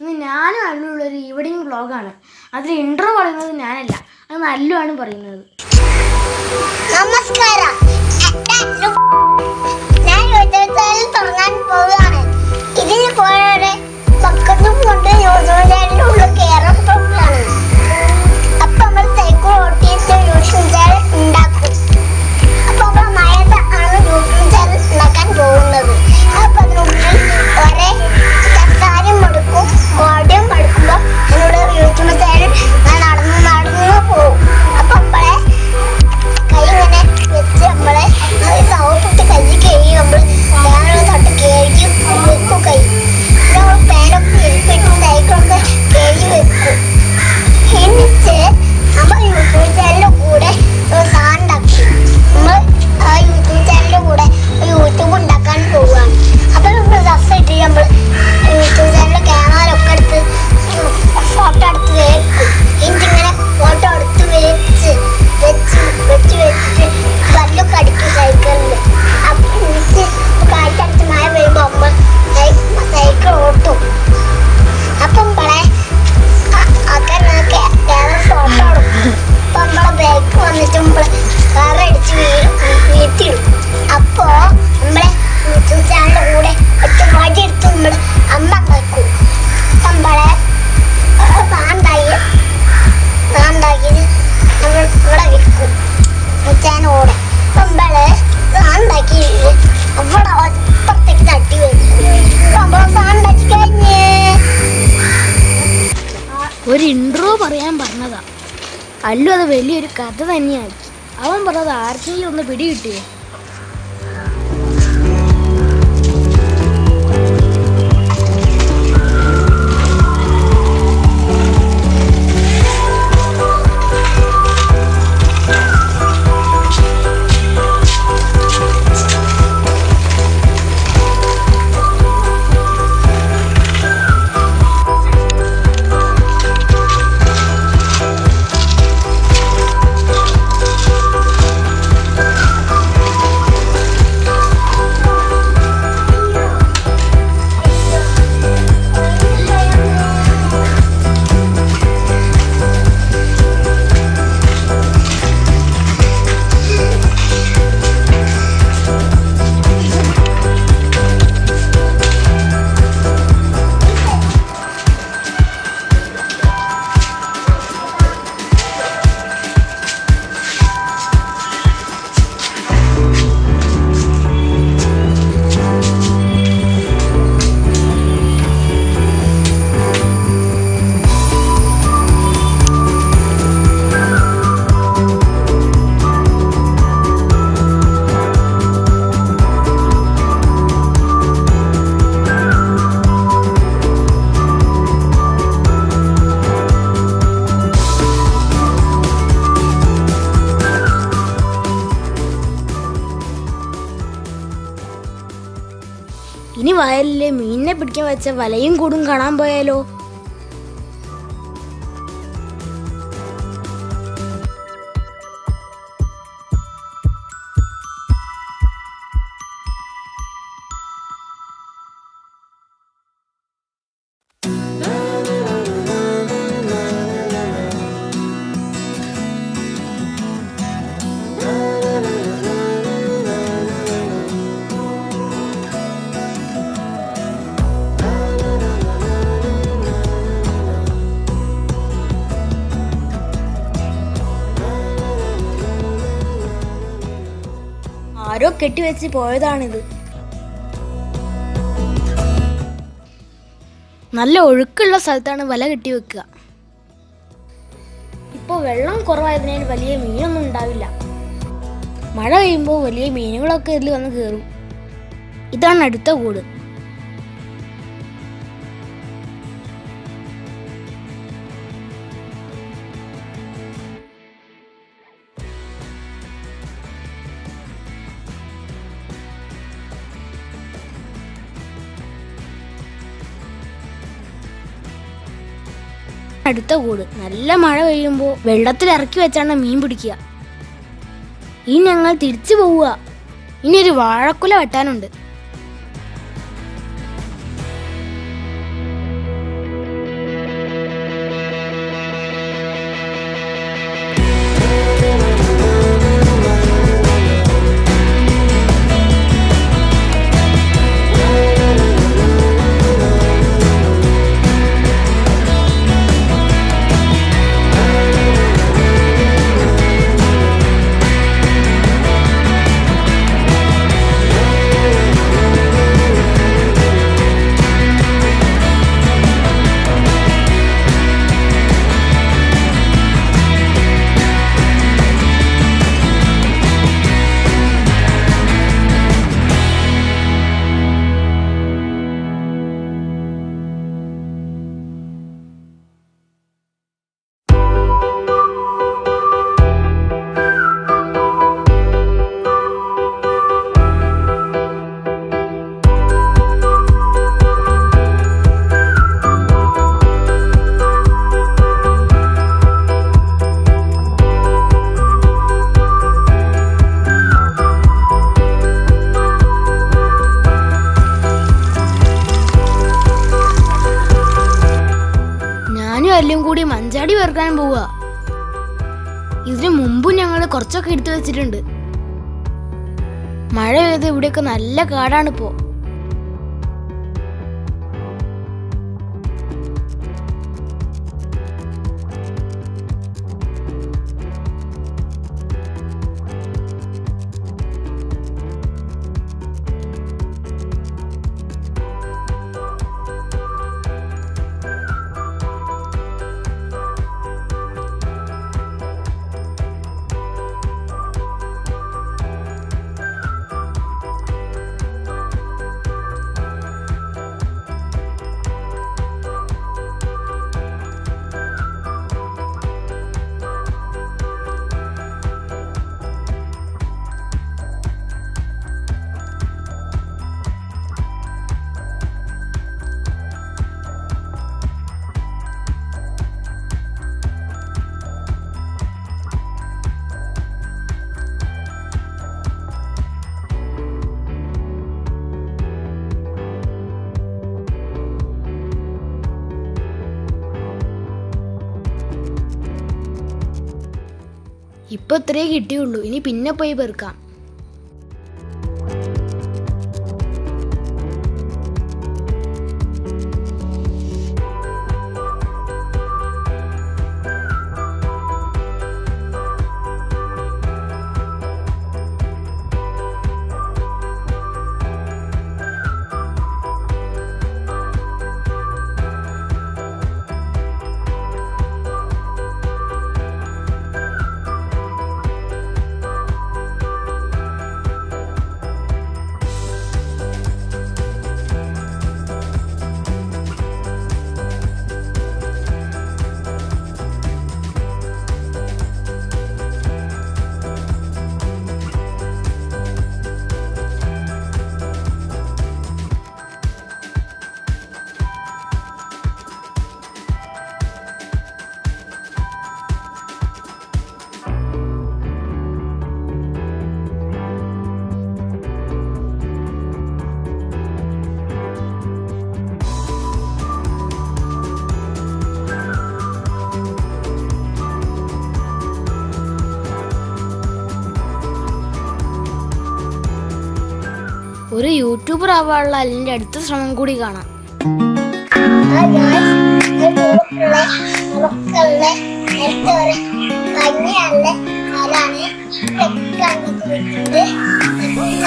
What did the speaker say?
ഇന്ന് ഞാനും അല്ലുള്ള ഒരു ഈവനിങ് വ്ളോഗാണ് അതിൽ ഇൻട്രോ പറയുന്നത് ഞാനല്ല അത് നല്ലുവാണ് പറയുന്നത് നമസ്കാരം എന്റെ ഞാൻ യൂട്യൂബ് തുടങ്ങാൻ പോവുകയാണ് ഇതിന് പോയവരെ പക്കത്തും കൊണ്ട് യൂട്യൂബ് ചാനലിന്റെ ഉള്ളിൽ കയറാൻ പോവുകയാണ് അപ്പൊ നമ്മൾ സൈക്കിൾ ഓട്ടിയിട്ട് യൂട്യൂബ് ചാനൽ ഉണ്ടാക്കും അപ്പൊ നമ്മൾ മഴയത്ത് ആണ് യൂട്യൂബ് ചാനൽ ഉണ്ടാക്കാൻ പോകുന്നത് അപ്പൊ അതിനുള്ളിൽ ഒരേ ചക്കാരും എടുക്കും ഓടിയും എടുക്കുമ്പോൾ എന്നോട് യൂട്യൂബ് ചാനൽ ഞാൻ നടന്ന് നടന്ന് പോകും അപ്പൊ അപ്പോഴേ കൈ ഇങ്ങനെ വെച്ച് നമ്മളെ സോപ്പിട്ട് കൈ കഴുകി നമ്മൾ ഫാനൊക്കെ തൊട്ട് കഴുകി വെക്കും കൈ പിന്നെ നമ്മൾ ഫാനൊക്കെ എരിപ്പിട്ട് സൈക്കിളൊക്കെ കഴുകി വെക്കും എന്നിട്ട് നമ്മൾ യൂട്യൂബ് ചാനലിൻ്റെ കൂടെ ഒരു സാധനം ഉണ്ടാക്കി നമ്മൾ ആ യൂട്യൂബ് ചാനലിൻ്റെ കൂടെ ഒരു യൂട്യൂബ് ഉണ്ടാക്കാൻ പോവുകയാണ് അപ്പോൾ നമ്മൾ രസമായിട്ട് നമ്മൾ യൂട്യൂബ് ചാനലിൽ ക്യാമറയൊക്കെ എടുത്ത് ഫോട്ടോ എടുത്ത് വെക്കും എന്നിട്ടിങ്ങനെ ഫോട്ടോ എടുത്ത് വെച്ച് വെച്ച് വെച്ച് വെച്ചിട്ട് കല്ലൊക്കെ അടിക്കും സൈക്കിളിൽ അപ്പം എന്നിട്ട് കാറ്റടിച്ച് മഴ പെയ്യുമ്പോൾ അമ്മ സൈക്കിൾ ഓട്ടും അപ്പം നമ്മളെ ഫോട്ടോ എടുക്കും അപ്പൊ നമ്മളെ ബാക്ക് വന്നിട്ട് നമ്മള് കാർ അടിച്ച് വീഴും വീഴ്ത്തിയിടും അപ്പോ നമ്മളെ യൂട്യൂബ് ചാനലിന്റെ കൂടെ ഒറ്റ വടി എടുത്ത് നമ്മള് അമ്മ ഉണ്ടാക്കും നമ്മളെ സാണ്ടായി സാണ്ടാക്കിയത് നമ്മൾ ഇവിടെ വിൽക്കും മുച്ചാനോടെ നമ്മള് സാണ്ടാക്കി അവിടെ ഒറ്റത്തേക്ക് തട്ടി വെക്കും നമ്മൾ സാണ്ടാക്കി കഴിഞ്ഞേ ഒരു ഇൻട്രോ പറയാൻ പറഞ്ഞതാ അല്ലു അത് വലിയൊരു കഥ തന്നെയാക്കി അവൻ പറഞ്ഞത് ആർക്കെങ്കിലും ഒന്ന് പിടി കിട്ടിയോ ഇനി വയലിലെ മീനിനെ പിടിക്കാൻ വെച്ച വലയും കൂടും കാണാൻ പോയാലോ ആരോ കെട്ടിവെച്ച് പോയതാണിത് നല്ല ഒഴുക്കുള്ള സ്ഥലത്താണ് വല കെട്ടി വെക്കുക ഇപ്പോൾ വെള്ളം കുറവായതിനാൽ വലിയ മീനൊന്നും ഉണ്ടാവില്ല മഴ പെയ്യുമ്പോൾ വലിയ മീനുകളൊക്കെ ഇതിൽ വന്ന് കയറും ഇതാണ് അടുത്ത കൂട് അടുത്ത കൂട് നല്ല മഴ പെയ്യുമ്പോൾ വെള്ളത്തിൽ ഇറക്കി വെച്ചാണ് മീൻ പിടിക്കുക ഇനി ഞങ്ങൾ തിരിച്ചു പോവുക ഇനി ഒരു വാഴക്കുല വെട്ടാനുണ്ട് ഞാനും എല്ലാം കൂടി മഞ്ചാടി പേർക്കാൻ പോവുക ഇതിനു മുമ്പും ഞങ്ങൾ കുറച്ചൊക്കെ എടുത്തു വെച്ചിട്ടുണ്ട് മഴ പെയ്ത് ഇവിടെയൊക്കെ നല്ല കാടാണിപ്പോ ഇപ്പൊ ഇത്രേ കിട്ടിയുള്ളൂ ഇനി പിന്നെ പോയി പെറുക്കാം ഒരു യൂട്യൂബർ ആവാനുള്ള അലിന്റെ അടുത്ത ശ്രമം കൂടി കാണാം ആ guys, ഒരു ഉള്ള ഉറക്കമുള്ള നേരത്തെ ഒരു ഭംഗിയുള്ള കാലാണ് കണ്ടു